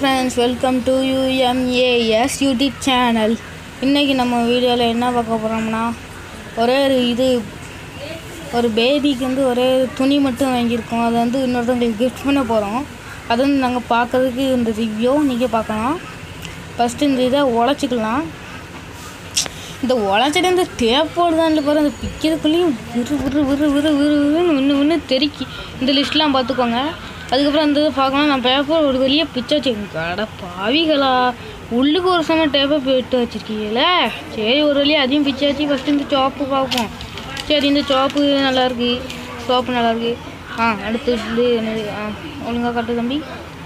friends welcome to UMAS YouTube channel இன்றைக்கி நம்ம வீடியோவில் என்ன பார்க்க போகிறோம்னா ஒரே ஒரு இது ஒரு பேபிக்கு வந்து ஒரே ஒரு துணி மட்டும் வாங்கியிருக்கோம் அதை வந்து இன்னொருத்தவங்களுக்கு கிஃப்ட் பண்ண போகிறோம் அது வந்து நாங்கள் பார்க்கறதுக்கு இந்த ரிவ்யூ நீங்கள் பார்க்கலாம் ஃபஸ்ட்டு இந்த இதை உழைச்சிக்கலாம் இந்த உழைச்சிட்டு இந்த டேப்போடு தான் பாரு அந்த பிக்கிறதுக்குள்ளேயும் விறு விறு விறு விறு விறு விறுன்னு ஒன்று ஒன்று தெறிக்கி இந்த லிஸ்ட்லாம் பார்த்துக்கோங்க அதுக்கப்புறம் அந்த இதை பார்க்கலாம் நான் பேப்பர் ஒரு வெளியே பிச்சை வச்சுக்கோங்க கடை பாவிகளா உள்ளுக்கு ஒரு சமயம் டேப்பர் போட்டு வச்சுருக்கீங்களே சரி ஒரு வழியாக அதையும் பிச்சாச்சு ஃபஸ்ட்டு இந்த சாப்பு பார்ப்போம் சரி இந்த சாப்பு நல்லாயிருக்கு சோப்பு நல்லாயிருக்கு ஆ அடுத்து இது என்னது ஆ ஒழுங்காக காட்டு தம்பி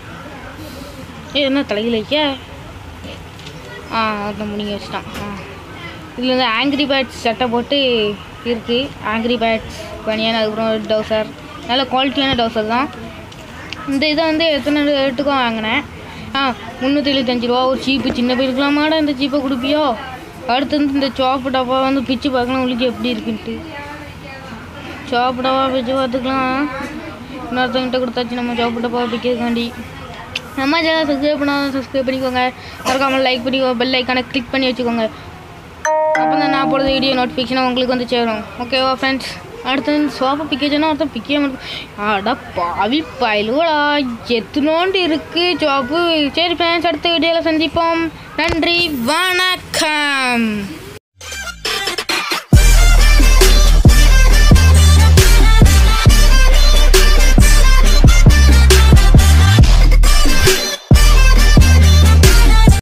ஏ என்ன தலையில் வைக்க ஆ அதை முடிங்க வச்சுட்டான் ஆ இதில் வந்து ஆங்கிரி பேட்ஸ் சட்டை போட்டு இருக்குது ஆங்கிரி பேட்ஸ் பனியன் அதுக்கப்புறம் டவுசர் நல்ல குவாலிட்டியான டவுசர் தான் இந்த இதை வந்து எத்தனை ரேட்டுக்கோ வாங்கினேன் ஆ முந்நூற்றி எழுபத்தஞ்சு ரூபா ஒரு சீப்பு சின்ன போயிருக்கலாமாடா இந்த சீப்பை கொடுப்பியோ அடுத்து வந்து இந்த சோப்பு டப்பா வந்து பிச்சு பார்க்கலாம் உங்களுக்கு எப்படி இருக்குன்ட்டு சோப்பு டப்பா பிச்சு பார்த்துக்கலாம் இன்னொருத்தவங்கிட்ட கொடுத்தாச்சு நம்ம சோப்பு டப்பா பிக்கிறதுக்காண்டி நம்ம சேனல் சப்ஸ்கிரைப் பண்ணாத சப்ஸ்கிரைப் பண்ணிக்கோங்க மறக்காமல் லைக் பண்ணிக்கோ பெல் ஐக்கானை கிளிக் பண்ணி வச்சுக்கோங்க அப்போ தான் நான் போடுற வீடியோ நோட்டிஃபிகேஷனாக உங்களுக்கு வந்து சேரும் ஓகேவா ஃப்ரெண்ட்ஸ் அடுத்து சோப்பை பிக்கச்சுன்னா ஒருத்தன் பிக்க மாட்டேன் அட பாவி பயலுவடா எத்தனோண்டு இருக்குது சோப்பு சரி ஃப்ரெண்ட்ஸ் அடுத்த வீடியோவில் சந்திப்போம் நன்றி வணக்கம்